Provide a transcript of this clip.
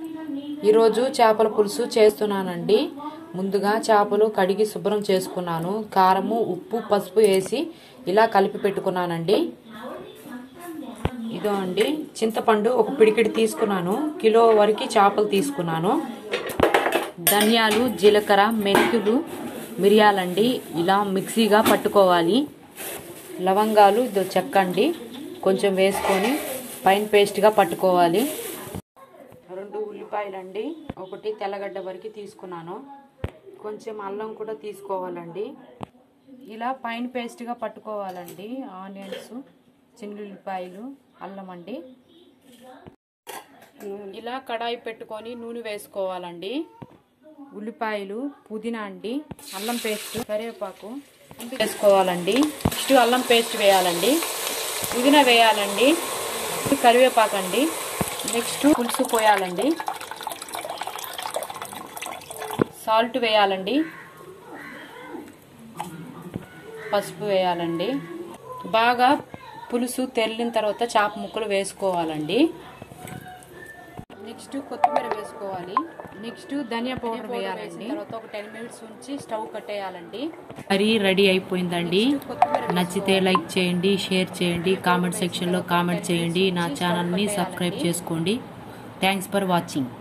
ఈరోజు చేపల పులుసు చేస్తున్నానండి ముందుగా చేపలు కడిగి శుభ్రం చేసుకున్నాను కారము ఉప్పు పసుపు వేసి ఇలా కలిపి పెట్టుకున్నానండి ఇదో అండి చింతపండు ఒక పిడికిడి తీసుకున్నాను కిలో వరకు చేపలు తీసుకున్నాను ధనియాలు జీలకర్ర మెంతులు మిరియాలండి ఇలా మిక్సీగా పట్టుకోవాలి లవంగాలు ఇదో చెక్కండి కొంచెం వేసుకొని పైన పేస్ట్గా పట్టుకోవాలి రెండు ఉల్లిపాయలండి ఒకటి తెల్లగడ్డ వరకు తీసుకున్నాను కొంచెం అల్లం కూడా తీసుకోవాలండి ఇలా పైన పేస్ట్గా పట్టుకోవాలండి ఆనియన్స్ చిన్నుల్లిపాయలు అల్లం అండి ఇలా కడాయి పెట్టుకొని నూనె వేసుకోవాలండి ఉల్లిపాయలు పుదీనా అండి అల్లం పేస్ట్ కరివేపాకు వేసుకోవాలండి నెక్స్ట్ అల్లం పేస్ట్ వేయాలండి పుదీనా వేయాలండి కరివేపాకు అండి నెక్స్ట్ పులుసు పోయాలండి సాల్ట్ వేయాలండి పసుపు వేయాలండి బాగా పులుసు తెల్లిన తర్వాత చేప ముక్కలు వేసుకోవాలండి నెక్స్ట్ కొత్తిమీర వేసుకోవాలి నెక్స్ట్ ధనియా పౌడర్ వేయాలండి తర్వాత ఒక టెన్ మినిట్స్ ఉంచి స్టవ్ కట్టేయాలండి కర్రీ రెడీ అయిపోయిందండి నచ్చితే లైక్ చేయండి షేర్ చేయండి కామెంట్ సెక్షన్లో కామెంట్ చేయండి నా ఛానల్ని సబ్స్క్రైబ్ చేసుకోండి థ్యాంక్స్ ఫర్ వాచింగ్